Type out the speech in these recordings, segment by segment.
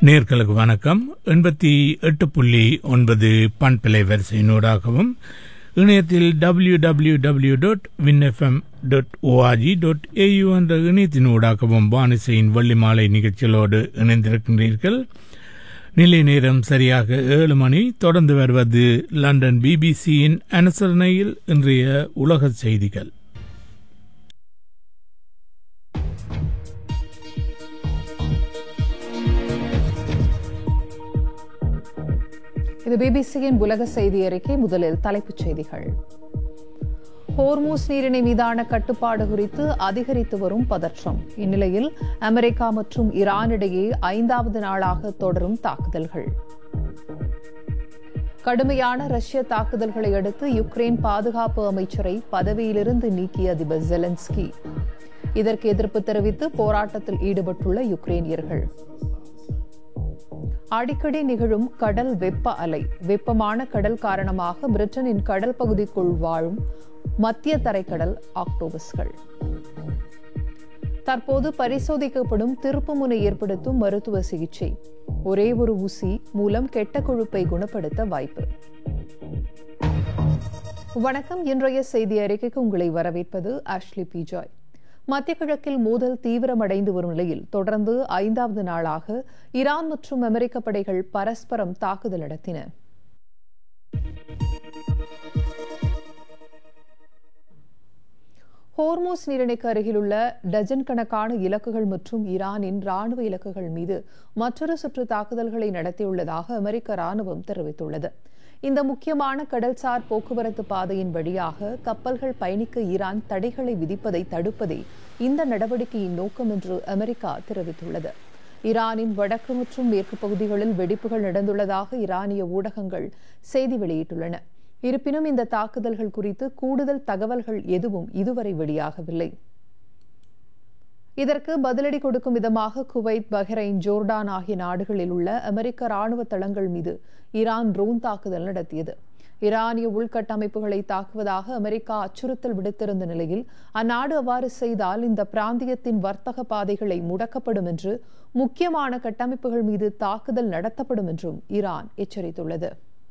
நேர்களுக்கு வணக்கம் எண்பத்தி எட்டு புள்ளி ஒன்பது பண்பிலை வரிசையினூடாகவும் இணையத்தில் W W W dot win FM dot ORG dot AU என்ற இணையத்தினூடாகவும் வானிசையின் வெள்ளி மாலை நிகழ்ச்சிகளோடு இணைந்திருக்கின்றீர்கள் நிலை நேரம் சரியாக ஏழு மணி தொடர்ந்து வருவது லண்டன் பிபிசியின் அனுசரணையில் இன்றைய உலக செய்திகள் இது பிபிசியின் உலக செய்தி அறிக்கை முதலில் தலைப்புச் செய்திகள் ஹோர்மூஸ் நீரிணை மீதான கட்டுப்பாடு குறித்து அதிகரித்து வரும் பதற்றம் இந்நிலையில் அமெரிக்கா மற்றும் ஈரான் இடையே ஐந்தாவது நாளாக தொடரும் தாக்குதல்கள் கடுமையான ரஷ்ய தாக்குதல்களை அடுத்து யுக்ரைன் பாதுகாப்பு அமைச்சரை பதவியிலிருந்து நீக்கிய அதிபர் ஜெலன்ஸ்கி இதற்கு எதிர்ப்பு தெரிவித்து போராட்டத்தில் ஈடுபட்டுள்ள யுக்ரைனியர்கள் அடிக்கடி நிகழும் கடல் வெப்ப அலை வெப்பமான கடல் காரணமாக பிரிட்டனின் கடல் பகுதிக்குள் வாழும் மத்திய தரைக்கடல் ஆக்டோபஸ்கள் தற்போது பரிசோதிக்கப்படும் திருப்புமுனை ஏற்படுத்தும் மருத்துவ சிகிச்சை ஒரே ஒரு ஊசி மூலம் கெட்ட கொழுப்பை குணப்படுத்த வாய்ப்பு வணக்கம் இன்றைய செய்தி அறிக்கைக்கு உங்களை வரவேற்பது ஆஷ்லி பிஜாய் மத்திய கிழக்கில் மோதல் தீவிரமடைந்து வரும் நிலையில் தொடர்ந்து ஐந்தாவது நாளாக ஈரான் மற்றும் அமெரிக்க படைகள் பரஸ்பரம் தாக்குதல் நடத்தின ஹோர்மோஸ் நீரிணைக்கு அருகிலுள்ள டஜன் கணக்கான இலக்குகள் மற்றும் ஈரானின் ராணுவ இலக்குகள் மீது மற்றொரு சுற்று தாக்குதல்களை நடத்தியுள்ளதாக அமெரிக்க ராணுவம் தெரிவித்துள்ளது இந்த முக்கியமான கடல்சார் போக்குவரத்து பாதையின் வழியாக கப்பல்கள் பயணிக்க ஈரான் தடைகளை விதிப்பதை தடுப்பதே இந்த நடவடிக்கையின் நோக்கம் என்று அமெரிக்கா தெரிவித்துள்ளது ஈரானின் வடக்கு மற்றும் மேற்கு பகுதிகளில் வெடிப்புகள் நடந்துள்ளதாக ஈரானிய ஊடகங்கள் செய்தி வெளியிட்டுள்ளன இருப்பினும் இந்த தாக்குதல்கள் குறித்து கூடுதல் தகவல்கள் எதுவும் இதுவரை வெளியாகவில்லை இதற்கு பதிலடி கொடுக்கும் விதமாக குவைத் பஹ்ரைன் ஜோர்டான் ஆகிய நாடுகளில் உள்ள அமெரிக்க ராணுவ தளங்கள் மீது ஈரான் ட்ரோன் தாக்குதல் நடத்தியது ஈரானிய உள்கட்டமைப்புகளை தாக்குவதாக அமெரிக்கா அச்சுறுத்தல் விடுத்திருந்த நிலையில் அந்நாடு அவ்வாறு செய்தால் இந்த பிராந்தியத்தின் வர்த்தக பாதைகளை முடக்கப்படும் என்று முக்கியமான கட்டமைப்புகள் மீது தாக்குதல் நடத்தப்படும் என்றும் ஈரான் எச்சரித்துள்ளது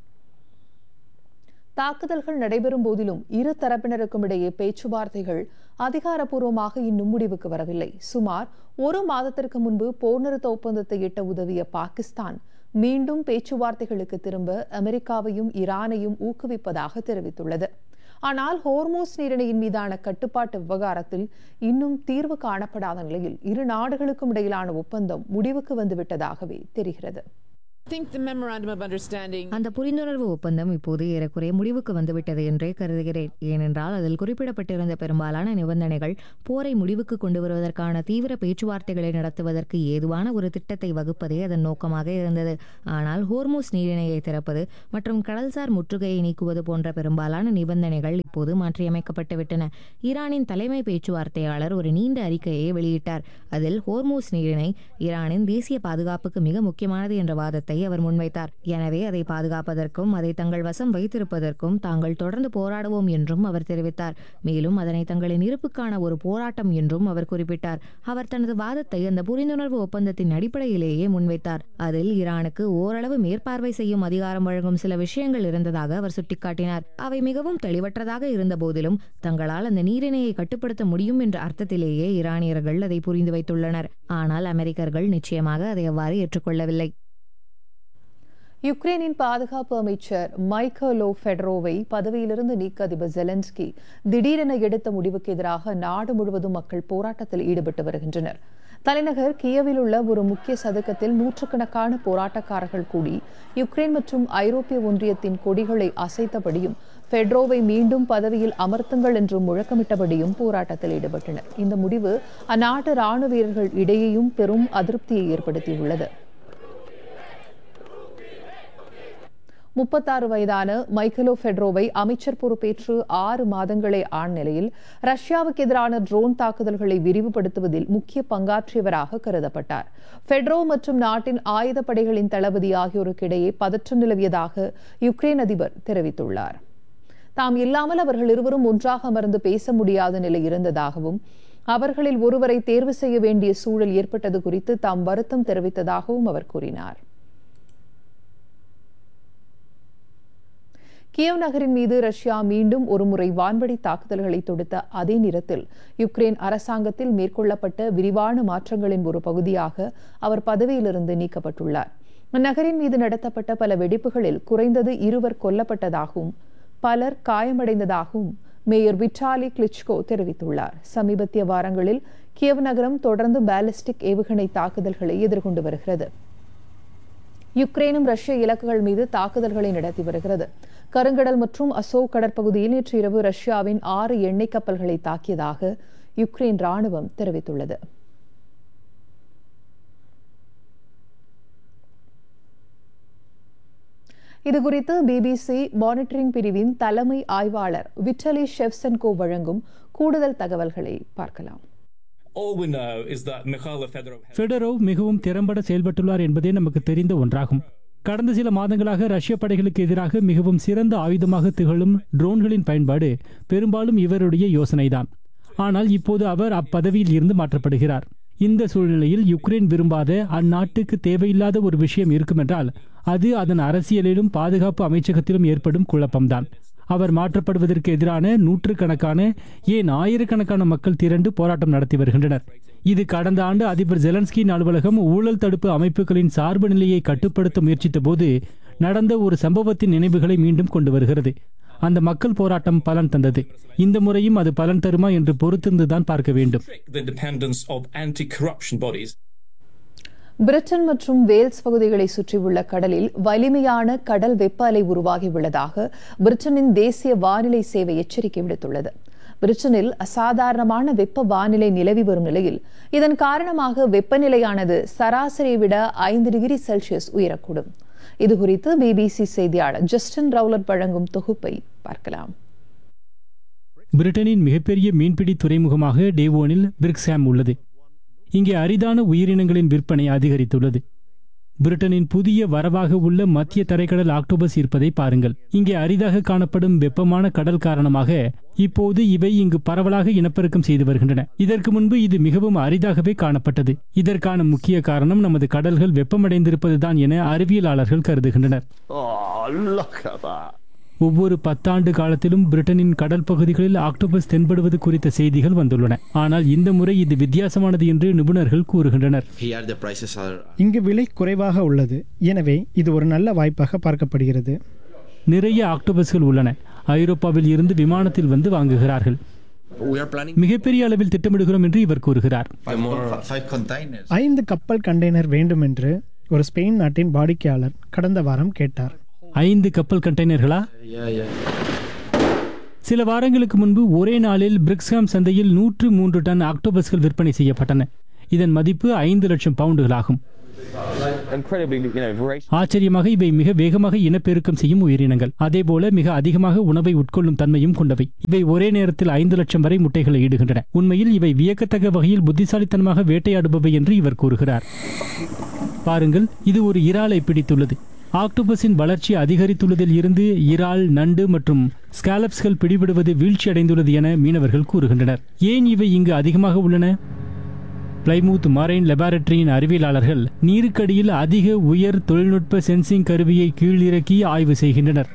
தாக்குதல்கள் நடைபெறும் போதிலும் இரு தரப்பினருக்கும் இடையே பேச்சுவார்த்தைகள் அதிகாரப்பூர்வமாக இன்னும் முடிவுக்கு வரவில்லை சுமார் ஒரு மாதத்திற்கு முன்பு போர் நிறுத்த ஒப்பந்தத்தை எட்ட உதவிய பாகிஸ்தான் மீண்டும் பேச்சுவார்த்தைகளுக்கு திரும்ப அமெரிக்காவையும் ஈரானையும் ஊக்குவிப்பதாக தெரிவித்துள்ளது ஆனால் ஹோர்மோஸ் நீரிணையின் மீதான கட்டுப்பாட்டு விவகாரத்தில் இன்னும் தீர்வு காணப்படாத நிலையில் இரு நாடுகளுக்கும் இடையிலான ஒப்பந்தம் முடிவுக்கு வந்துவிட்டதாகவே தெரிகிறது அந்த புரிந்துணர்வு ஒப்பந்தம் இப்போது ஏறக்குறைய முடிவுக்கு வந்துவிட்டது என்றே கருதுகிறேன் ஏனென்றால் அதில் குறிப்பிடப்பட்டிருந்த பெரும்பாலான நிபந்தனைகள் போரை முடிவுக்கு கொண்டு வருவதற்கான தீவிர பேச்சுவார்த்தைகளை நடத்துவதற்கு ஏதுவான ஒரு திட்டத்தை வகுப்பதே அதன் நோக்கமாக இருந்தது ஆனால் ஹோர்மூஸ் நீரிணையை திறப்பது மற்றும் கடல்சார் முற்றுகையை நீக்குவது போன்ற பெரும்பாலான நிபந்தனைகள் இப்போது மாற்றியமைக்கப்பட்டுவிட்டன ஈரானின் தலைமை பேச்சுவார்த்தையாளர் ஒரு நீண்ட அறிக்கையை வெளியிட்டார் அதில் ஹோர்மூஸ் நீரிணை ஈரானின் தேசிய பாதுகாப்புக்கு மிக முக்கியமானது என்ற வாதத்தை அவர் முன்வைத்தார் எனவே அதை பாதுகாப்பதற்கும் அதை தங்கள் வசம் வைத்திருப்பதற்கும் தாங்கள் தொடர்ந்து போராடுவோம் என்றும் அவர் தெரிவித்தார் மேலும் அதனை தங்களின் இருப்புக்கான ஒரு போராட்டம் என்றும் அவர் குறிப்பிட்டார் அவர் தனது வாதத்தை அந்த புரிந்துணர்வு ஒப்பந்தத்தின் அடிப்படையிலேயே முன்வைத்தார் அதில் ஈரானுக்கு ஓரளவு மேற்பார்வை செய்யும் அதிகாரம் வழங்கும் சில விஷயங்கள் இருந்ததாக அவர் சுட்டிக்காட்டினார் அவை மிகவும் தெளிவற்றதாக இருந்த போதிலும் தங்களால் அந்த நீரிணையை கட்டுப்படுத்த முடியும் என்ற அர்த்தத்திலேயே ஈரானியர்கள் அதை புரிந்து வைத்துள்ளனர் ஆனால் அமெரிக்கர்கள் நிச்சயமாக அதை அவ்வாறு ஏற்றுக்கொள்ளவில்லை யுக்ரைனின் பாதுகாப்பு அமைச்சர் மைக்கோலோ ஃபெடரோவை பதவியிலிருந்து நீக்க அதிபர் ஜெலன்ஸ்கி திடீரென எடுத்த முடிவுக்கு எதிராக நாடு முழுவதும் மக்கள் போராட்டத்தில் ஈடுபட்டு வருகின்றனர் தலைநகர் கியவில் உள்ள ஒரு முக்கிய சதுக்கத்தில் நூற்றுக்கணக்கான போராட்டக்காரர்கள் கூடி யுக்ரைன் மற்றும் ஐரோப்பிய ஒன்றியத்தின் கொடிகளை அசைத்தபடியும் ஃபெட்ரோவை மீண்டும் பதவியில் அமர்த்துங்கள் என்று முழக்கமிட்டபடியும் போராட்டத்தில் ஈடுபட்டனர் இந்த முடிவு அந்நாட்டு ராணுவ வீரர்கள் இடையேயும் பெரும் அதிருப்தியை ஏற்படுத்தியுள்ளது முப்பத்தாறு வயதான மைக்கேலோ ஃபெட்ரோவை அமைச்சர் பொறுப்பேற்று ஆறு மாதங்களே ஆண் நிலையில் ரஷ்யாவுக்கு எதிரான ட்ரோன் தாக்குதல்களை விரிவுபடுத்துவதில் முக்கிய பங்காற்றியவராக கருதப்பட்டார் ஃபெட்ரோ மற்றும் நாட்டின் ஆயுதப்படைகளின் தளபதி ஆகியோருக்கிடையே பதற்றம் நிலவியதாக யுக்ரைன் அதிபர் தெரிவித்துள்ளார் தாம் இல்லாமல் அவர்கள் இருவரும் ஒன்றாக அமர்ந்து பேச முடியாத நிலை இருந்ததாகவும் அவர்களில் ஒருவரை தேர்வு செய்ய வேண்டிய சூழல் ஏற்பட்டது குறித்து தாம் வருத்தம் தெரிவித்ததாகவும் அவர் கூறினார் கியவ் நகரின் மீது ரஷ்யா மீண்டும் ஒருமுறை வான்வழி தாக்குதல்களை தொடுத்த அதே நேரத்தில் யுக்ரைன் அரசாங்கத்தில் மேற்கொள்ளப்பட்ட விரிவான மாற்றங்களின் ஒரு பகுதியாக அவர் பதவியிலிருந்து நீக்கப்பட்டுள்ளார் அந்நகரின் மீது நடத்தப்பட்ட பல வெடிப்புகளில் குறைந்தது இருவர் கொல்லப்பட்டதாகவும் பலர் காயமடைந்ததாகவும் மேயர் விட்டாலி கிளிச்கோ தெரிவித்துள்ளார் சமீபத்திய வாரங்களில் கியவ் நகரம் தொடர்ந்து பாலிஸ்டிக் ஏவுகணை தாக்குதல்களை எதிர்கொண்டு வருகிறது யுக்ரைனும் ரஷ்ய இலக்குகள் மீது தாக்குதல்களை நடத்தி வருகிறது கருங்கடல் மற்றும் அசோக் கடற்பகுதியில் நேற்று இரவு ரஷ்யாவின் ஆறு எண்ணெய் கப்பல்களை தாக்கியதாக யுக்ரைன் ராணுவம் தெரிவித்துள்ளது இதுகுறித்து பிபிசி மானிட்டரிங் பிரிவின் தலைமை ஆய்வாளர் விட்டலி ஷெவ்சென்கோ வழங்கும் கூடுதல் தகவல்களை பார்க்கலாம் All we know is that Mikhail Fedorov has ஃபெடரோவ் மிகவும் திறம்பட செயல்பட்டுள்ளார் என்பதே நமக்கு தெரிந்த ஒன்றாகும் கடந்த சில மாதங்களாக ரஷ்ய படைகளுக்கு எதிராக மிகவும் சிறந்த ஆயுதமாக திகழும் ட்ரோன்களின் பயன்பாடு பெரும்பாலும் இவருடைய யோசனைதான் ஆனால் இப்போது அவர் அப்பதவியில் இருந்து மாற்றப்படுகிறார் இந்த சூழ்நிலையில் யுக்ரைன் விரும்பாத அந்நாட்டுக்கு தேவையில்லாத ஒரு விஷயம் இருக்குமென்றால் அது அதன் அரசியலிலும் பாதுகாப்பு அமைச்சகத்திலும் ஏற்படும் குழப்பம்தான் அவர் மாற்றப்படுவதற்கு எதிரான நூற்றுக்கணக்கான ஏன் ஆயிரக்கணக்கான மக்கள் திரண்டு போராட்டம் நடத்தி வருகின்றனர் இது கடந்த ஆண்டு அதிபர் ஜெலன்ஸ்கியின் அலுவலகம் ஊழல் தடுப்பு அமைப்புகளின் சார்பு நிலையை கட்டுப்படுத்த முயற்சித்த போது நடந்த ஒரு சம்பவத்தின் நினைவுகளை மீண்டும் கொண்டு வருகிறது அந்த மக்கள் போராட்டம் பலன் தந்தது இந்த முறையும் அது பலன் தருமா என்று பொறுத்திருந்துதான் பார்க்க வேண்டும் tricked the independence of anti-corruption bodies. Britain மற்றும் வேல்ஸ் பகுதிகளை சுற்றியுள்ள கடலில் வலிமையான கடல் வெப்ப அலை உருவாகியுள்ளதாக பிரிட்டனின் தேசிய வானிலை சேவை எச்சரிக்கை விடுத்துள்ளது பிரிட்டனில் அசாதாரணமான வெப்ப வானிலை நிலவி வரும் நிலையில் இதன் காரணமாக வெப்பநிலையானது சராசரியை விட ஐந்து டிகிரி செல்சியஸ் உயரக்கூடும் இதுகுறித்து பிபிசி செய்தியாளர் ஜஸ்டின் ரவுலட் வழங்கும் தொகுப்பை பார்க்கலாம் பிரிட்டனின் மிகப்பெரிய மீன்பிடி துறைமுகமாக டேவோனில் பிரிக்ஸாம் உள்ளது இங்கே அரிதான உயிரினங்களின் விற்பனை அதிகரித்துள்ளது பிரிட்டனின் புதிய வரவாக உள்ள மத்திய தரைக்கடல் ஆக்டோபஸ் இருப்பதை பாருங்கள் இங்கே அரிதாக காணப்படும் வெப்பமான கடல் காரணமாக இப்போது இவை இங்கு பரவலாக இனப்பெருக்கம் செய்து வருகின்றன இதற்கு முன்பு இது மிகவும் அரிதாகவே காணப்பட்டது இதற்கான முக்கிய காரணம் நமது கடல்கள் வெப்பமடைந்திருப்பதுதான் என அறிவியலாளர்கள் கருதுகின்றனர் Oh, look at that. ஒவ்வொரு பத்தாண்டு காலத்திலும் பிரிட்டனின் கடல் பகுதிகளில் ஆக்டோபஸ் தென்படுவது குறித்த செய்திகள் வந்துள்ளன ஆனால் இந்த முறை இது வித்தியாசமானது என்று நிபுணர்கள் கூறுகின்றனர் Here the prices are இங்கு விலை குறைவாக உள்ளது எனவே இது ஒரு நல்ல வாய்ப்பாக பார்க்கப்படுகிறது நிறைய ஆக்டோபஸ்கள் உள்ளன ஐரோப்பாவில் இருந்து விமானத்தில் வந்து வாங்குகிறார்கள் we are planning மிகப்பெரிய அளவில் திட்டமிடுகிறோம் என்று இவர் கூறுகிறார் five more five containers. ஐந்து கப்பல் கண்டெய்னர் வேண்டும் என்று ஒரு ஸ்பெயின் நாட்டின் வாடிக்கையாளர் கடந்த வாரம் கேட்டார் ஐந்து கப்பல் கண்டெய்னர்களா Yeah, yeah. சில வாரங்களுக்கு முன்பு ஒரே நாளில் பிரிக்ஸ்ஹாம் சந்தையில் நூற்று மூன்று டன் ஆக்டோபஸ்கள் விற்பனை செய்யப்பட்டன இதன் மதிப்பு ஐந்து லட்சம் பவுண்டுகளாகும் incredibly, you know, voracious. ஆச்சரியமாக இவை மிக வேகமாக இனப்பெருக்கம் செய்யும் உயிரினங்கள் அதேபோல மிக அதிகமாக உணவை உட்கொள்ளும் தன்மையும் கொண்டவை இவை ஒரே நேரத்தில் ஐந்து லட்சம் வரை முட்டைகளை இடுகின்றன உண்மையில் இவை வியக்கத்தக்க வகையில் புத்திசாலித்தனமாக வேட்டையாடுபவை என்று இவர் கூறுகிறார் பாருங்கள் இது ஒரு இறாலை பிடித்துள்ளது ஆக்டோபஸின் வளர்ச்சி அதிகரித்துள்ளதில் இருந்து இறால் நண்டு மற்றும் ஸ்காலப்ஸ்கள் பிடிபடுவது வீழ்ச்சி அடைந்துள்ளது என மீனவர்கள் கூறுகின்றனர் ஏன் இவை இங்கு அதிகமாக உள்ளன பிளைமூத் மரைன் லெபார்டரியின் அறிவியலாளர்கள் நீருக்கடியில் அதிக உயர் தொழில்நுட்ப சென்சிங் கருவியை கீழிறக்கி ஆய்வு செய்கின்றனர்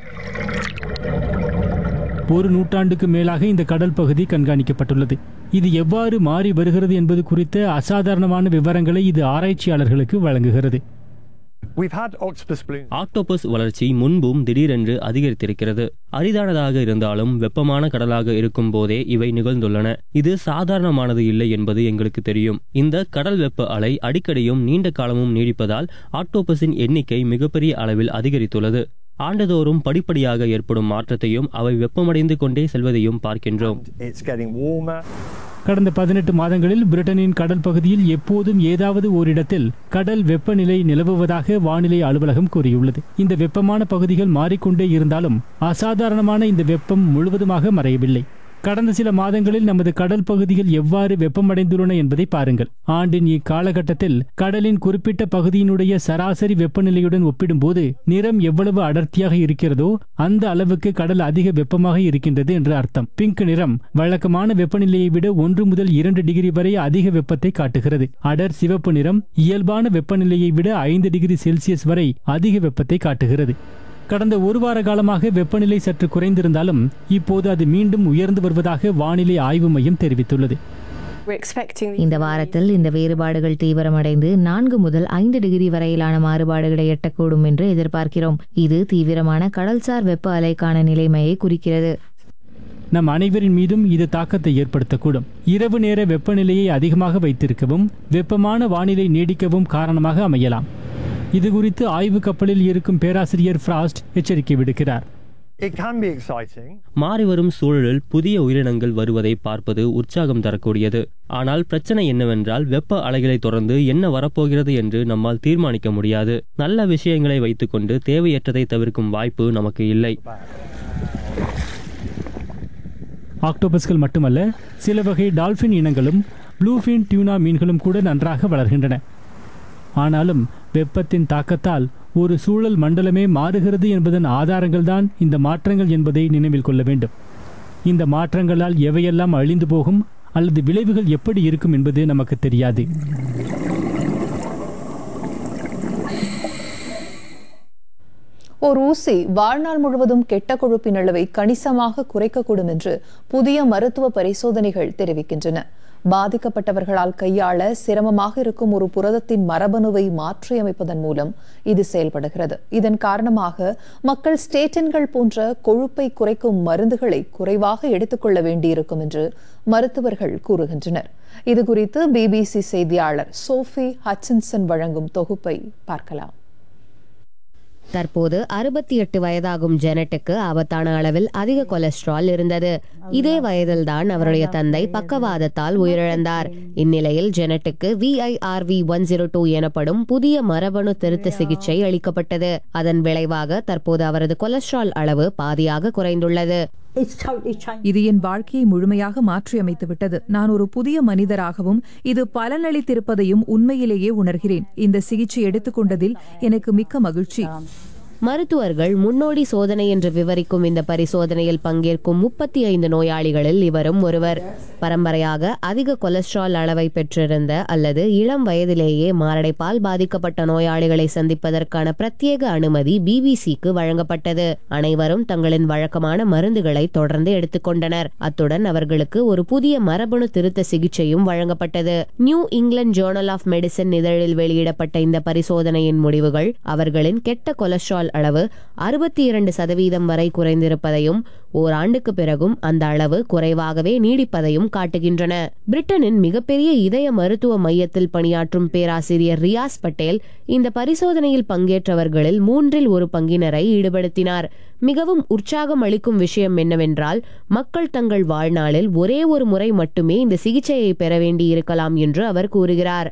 ஒரு நூற்றாண்டுக்கு மேலாக இந்த கடல் பகுதி கண்காணிக்கப்பட்டுள்ளது இது எவ்வாறு மாறி வருகிறது என்பது குறித்த அசாதாரணமான விவரங்களை இது ஆராய்ச்சியாளர்களுக்கு வழங்குகிறது We've had octopus blooms. Octopus வளர்ச்சி முன்பும் திடீரென்று அதிகரித்திருக்கிறது அரிதானதாக இருந்தாலும் வெப்பமான கடலாக இருக்கும் போதே இவை நிகழ்ந்துள்ளன இது சாதாரணமானது இல்லை என்பது எங்களுக்கு தெரியும் இந்த கடல் வெப்ப அலை அடிக்கடியும் நீண்ட காலமும் நீடிப்பதால் ஆக்டோபஸின் எண்ணிக்கை மிகப்பெரிய அளவில் அதிகரித்துள்ளது ஆண்டுதோறும் படிப்படியாக ஏற்படும் மாற்றத்தையும் அவை வெப்பமடைந்து கொண்டே செல்வதையும் பார்க்கின்றோம் It's getting warmer. கடந்த பதினெட்டு மாதங்களில் பிரிட்டனின் கடல் பகுதியில் எப்போதும் ஏதாவது ஓரிடத்தில் கடல் வெப்பநிலை நிலவுவதாக வானிலை அலுவலகம் கூறியுள்ளது இந்த வெப்பமான பகுதிகள் மாறிக்கொண்டே இருந்தாலும் அசாதாரணமான இந்த வெப்பம் முழுவதுமாக மறையவில்லை கடந்த சில மாதங்களில் நமது கடல் பகுதிகள் எவ்வாறு வெப்பமடைந்துள்ளன என்பதை பாருங்கள் ஆண்டின் இக்காலகட்டத்தில் கடலின் குறிப்பிட்ட பகுதியினுடைய சராசரி வெப்பநிலையுடன் ஒப்பிடும்போது நிறம் எவ்வளவு அடர்த்தியாக இருக்கிறதோ அந்த அளவுக்கு கடல் அதிக வெப்பமாக இருக்கின்றது என்று அர்த்தம் பிங்க் நிறம் வழக்கமான வெப்பநிலையை விட ஒன்று முதல் இரண்டு டிகிரி வரை அதிக வெப்பத்தை காட்டுகிறது அடர் சிவப்பு நிறம் இயல்பான வெப்பநிலையை விட ஐந்து டிகிரி செல்சியஸ் வரை அதிக வெப்பத்தை காட்டுகிறது கடந்த ஒரு வார காலமாக வெப்பநிலை சற்று குறைந்திருந்தாலும் இப்போது அது மீண்டும் உயர்ந்து வருவதாக வானிலை ஆய்வு மையம் தெரிவித்துள்ளது இந்த வாரத்தில் இந்த வேறுபாடுகள் தீவிரமடைந்து நான்கு முதல் ஐந்து டிகிரி வரையிலான மாறுபாடுகளை எட்டக்கூடும் என்று எதிர்பார்க்கிறோம் இது தீவிரமான கடல்சார் வெப்ப அலைக்கான நிலைமையை குறிக்கிறது நம் அனைவரின் மீதும் இது தாக்கத்தை ஏற்படுத்தக்கூடும் இரவு நேர வெப்பநிலையை அதிகமாக வைத்திருக்கவும் வெப்பமான வானிலை நீடிக்கவும் காரணமாக அமையலாம் இது குறித்து ஆய்வு கப்பலில் இருக்கும் பேராசிரியர் ஃப்ராஸ்ட் எச்சரிக்கை விடுக்கிறார் It can be exciting. மாறிவரும் சூழலில் புதிய உயிரினங்கள் வருவதை பார்ப்பது உற்சாகம் தரக்கூடியது ஆனால் பிரச்சனை என்னவென்றால் வெப்ப அலைகளை தொடர்ந்து என்ன வரப்போகிறது என்று நம்மால் தீர்மானிக்க முடியாது நல்ல விஷயங்களை வைத்துக்கொண்டு தேவையற்றதை தவிர்க்கும் வாய்ப்பு நமக்கு இல்லை ஆக்டோபஸ்கள் மட்டுமல்ல சில வகை டால்பின் இனங்களும் ப்ளூஃபின் டியூனா மீன்களும் கூட நன்றாக வளர்கின்றன ஆனாலும் வெப்பத்தின் தாக்கத்தால் ஒரு சூழல் மண்டலமே மாறுகிறது என்பதன் ஆதாரங்கள்தான் இந்த மாற்றங்கள் என்பதை நினைவில் கொள்ள வேண்டும் இந்த மாற்றங்களால் எவையெல்லாம் அழிந்து போகும் அல்லது விளைவுகள் எப்படி இருக்கும் என்பது நமக்கு தெரியாது ஓர் ஊசி வாழ்நாள் முழுவதும் கெட்ட கொழுப்பின் அளவை கணிசமாக குறைக்கக்கூடும் என்று புதிய மருத்துவ பரிசோதனைகள் தெரிவிக்கின்றன பாதிக்கப்பட்டவர்களால் கையாள சிரமமாக இருக்கும் ஒரு புரதத்தின் மரபணுவை மாற்றியமைப்பதன் மூலம் இது செயல்படுகிறது இதன் காரணமாக மக்கள் ஸ்டேட்டின்கள் போன்ற கொழுப்பை குறைக்கும் மருந்துகளை குறைவாக எடுத்துக்கொள்ள வேண்டியிருக்கும் என்று மருத்துவர்கள் கூறுகின்றனர் இதுகுறித்து பிபிசி செய்தியாளர் சோஃபி ஹச்சின்சன் வழங்கும் தொகுப்பை பார்க்கலாம் தற்போது அறுபத்தி எட்டு வயதாகும் ஜெனட்டுக்கு ஆபத்தான அளவில் அதிக கொலஸ்ட்ரால் இருந்தது இதே வயதில்தான் அவருடைய தந்தை பக்கவாதத்தால் உயிரிழந்தார் இந்நிலையில் ஜெனட்டுக்கு விஐஆர்வி ஒன் ஜீரோ டூ எனப்படும் புதிய மரபணு திருத்த சிகிச்சை அளிக்கப்பட்டது அதன் விளைவாக தற்போது அவரது கொலஸ்ட்ரால் அளவு பாதியாக குறைந்துள்ளது இது என் வாழ்க்கையை முழுமையாக மாற்றியமைத்து விட்டது நான் ஒரு புதிய மனிதராகவும் இது பலனளித்திருப்பதையும் உண்மையிலேயே உணர்கிறேன் இந்த சிகிச்சை எடுத்துக்கொண்டதில் எனக்கு மிக்க மகிழ்ச்சி மருத்துவர்கள் முன்னோடி சோதனை என்று விவரிக்கும் இந்த பரிசோதனையில் பங்கேற்கும் முப்பத்தி ஐந்து நோயாளிகளில் இவரும் ஒருவர் பரம்பரையாக அதிக கொலஸ்ட்ரால் அளவை பெற்றிருந்த அல்லது இளம் வயதிலேயே மாரடைப்பால் பாதிக்கப்பட்ட நோயாளிகளை சந்திப்பதற்கான பிரத்யேக அனுமதி பிபிசிக்கு வழங்கப்பட்டது அனைவரும் தங்களின் வழக்கமான மருந்துகளை தொடர்ந்து எடுத்துக்கொண்டனர் அத்துடன் அவர்களுக்கு ஒரு புதிய மரபணு திருத்த சிகிச்சையும் வழங்கப்பட்டது New England journal of medicine இதழில் வெளியிடப்பட்ட இந்த பரிசோதனையின் முடிவுகள் அவர்களின் கெட்ட கொலஸ்ட்ரால் அளவு அறுபத்தி இரண்டு சதவீதம் வரை குறைந்திருப்பதையும் ஓராண்டுக்கு பிறகும் அந்த அளவு குறைவாகவே நீடிப்பதையும் காட்டுகின்றன பிரிட்டனின் மிகப்பெரிய இதய மருத்துவ மையத்தில் பணியாற்றும் பேராசிரியர் ரியாஸ் பட்டேல் இந்த பரிசோதனையில் பங்கேற்றவர்களில் மூன்றில் ஒரு பங்கினரை ஈடுபடுத்தினார் மிகவும் உற்சாகம் அளிக்கும் விஷயம் என்னவென்றால் மக்கள் தங்கள் வாழ்நாளில் ஒரே ஒரு முறை மட்டுமே இந்த சிகிச்சையை பெற வேண்டியிருக்கலாம் என்று அவர் கூறுகிறார்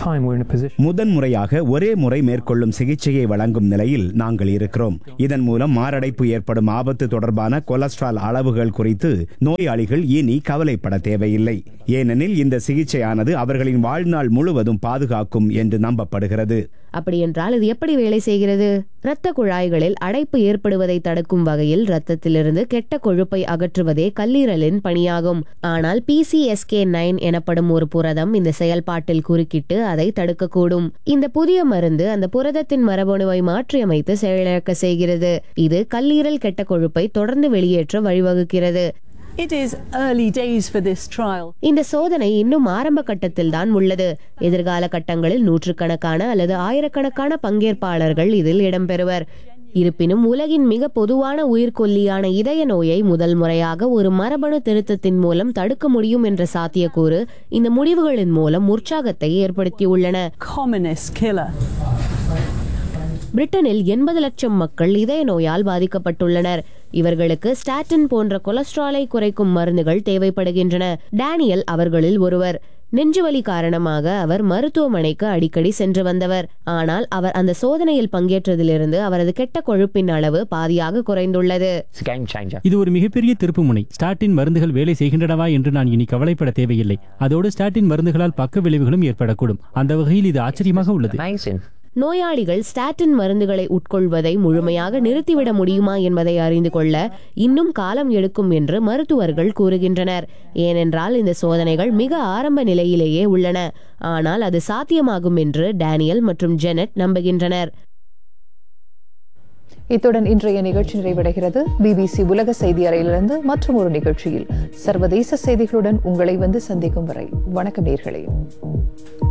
முதன்முறையாக ஒரே முறை மேற்கொள்ளும் சிகிச்சையை வழங்கும் நிலையில் நாங்கள் இருக்கிறோம் இதன் மூலம் மாரடைப்பு ஏற்படும் ஆபத்து தொடர்பான கொலஸ்ட்ரால் அளவுகள் குறித்து நோயாளிகள் இனி கவலைப்பட தேவையில்லை ஏனெனில் இந்த சிகிச்சையானது அவர்களின் வாழ்நாள் முழுவதும் பாதுகாக்கும் என்று நம்பப்படுகிறது அப்படியென்றால் இது எப்படி வேலை செய்கிறது இரத்த குழாய்களில் அடைப்பு ஏற்படுவதை தடுக்கும் வகையில் இரத்தத்திலிருந்து கெட்ட கொழுப்பை அகற்றுவதே கல்லீரலின் பணியாகும் ஆனால் பிசிஎஸ்கே நைன் எனப்படும் ஒரு புரதம் இந்த செயல்பாட்டில் குறுக்கிட்டு அதை தடுக்கக்கூடும் இந்த புதிய மருந்து அந்த புரதத்தின் மரபணுவை மாற்றியமைத்து செயலிழக்க செய்கிறது இது கல்லீரல் கெட்ட கொழுப்பை தொடர்ந்து வெளியேற்ற வழிவகுக்கிறது It is early days for this trial. இந்த சோதனை இன்னும் ஆரம்ப கட்டத்தில் தான் உள்ளது எதிர்கால கட்டங்களில் நூற்றுக்கணக்கான அல்லது ஆயிரக்கணக்கான பங்கேற்பாளர்கள் இதில் இடம்பெறுவர் இருப்பினும் உலகின் மிக பொதுவான உயிர்கொல்லியான இதய நோயை முதல் முறையாக ஒரு மரபணு திருத்தத்தின் மூலம் தடுக்க முடியும் என்ற சாத்தியக்கூறு இந்த முடிவுகளின் மூலம் உற்சாகத்தை ஏற்படுத்தியுள்ளன Commonest killer. பிரிட்டனில் எண்பது லட்சம் மக்கள் இதய நோயால் பாதிக்கப்பட்டுள்ளனர் இவர்களுக்கு ஸ்டாட்டின் போன்ற கொலஸ்ட்ராலை குறைக்கும் மருந்துகள் தேவைப்படுகின்றன டேனியல் அவர்களில் ஒருவர் நெஞ்சுவலி காரணமாக அவர் மருத்துவமனைக்கு அடிக்கடி சென்று வந்தவர் ஆனால் அவர் அந்த சோதனையில் பங்கேற்றதிலிருந்து அவரது கெட்ட கொழுப்பின் அளவு பாதியாக குறைந்துள்ளது இது ஒரு மிகப்பெரிய திருப்புமுனை ஸ்டாட்டின் மருந்துகள் வேலை செய்கின்றனவா என்று நான் இனி கவலைப்பட தேவையில்லை அதோடு ஸ்டாட்டின் மருந்துகளால் பக்க விளைவுகளும் ஏற்படக்கூடும் அந்த வகையில் இது ஆச்சரியமாக உள்ளது நோயாளிகள் ஸ்டாட்டின் மருந்துகளை உட்கொள்வதை முழுமையாக நிறுத்திவிட முடியுமா என்பதை அறிந்து கொள்ள இன்னும் காலம் எடுக்கும் என்று மருத்துவர்கள் கூறுகின்றனர் ஏனென்றால் இந்த சோதனைகள் மிக ஆரம்ப நிலையிலேயே உள்ளன ஆனால் அது சாத்தியமாகும் என்று டேனியல் மற்றும் ஜெனட் நம்புகின்றனர் இத்துடன் இன்றைய நிகழ்ச்சி நிறைவடைகிறது பிபிசி உலக செய்தி அறையிலிருந்து மற்றும் ஒரு நிகழ்ச்சியில் சர்வதேச செய்திகளுடன் உங்களை வந்து சந்திக்கும் வரை வணக்கம் நேர்களே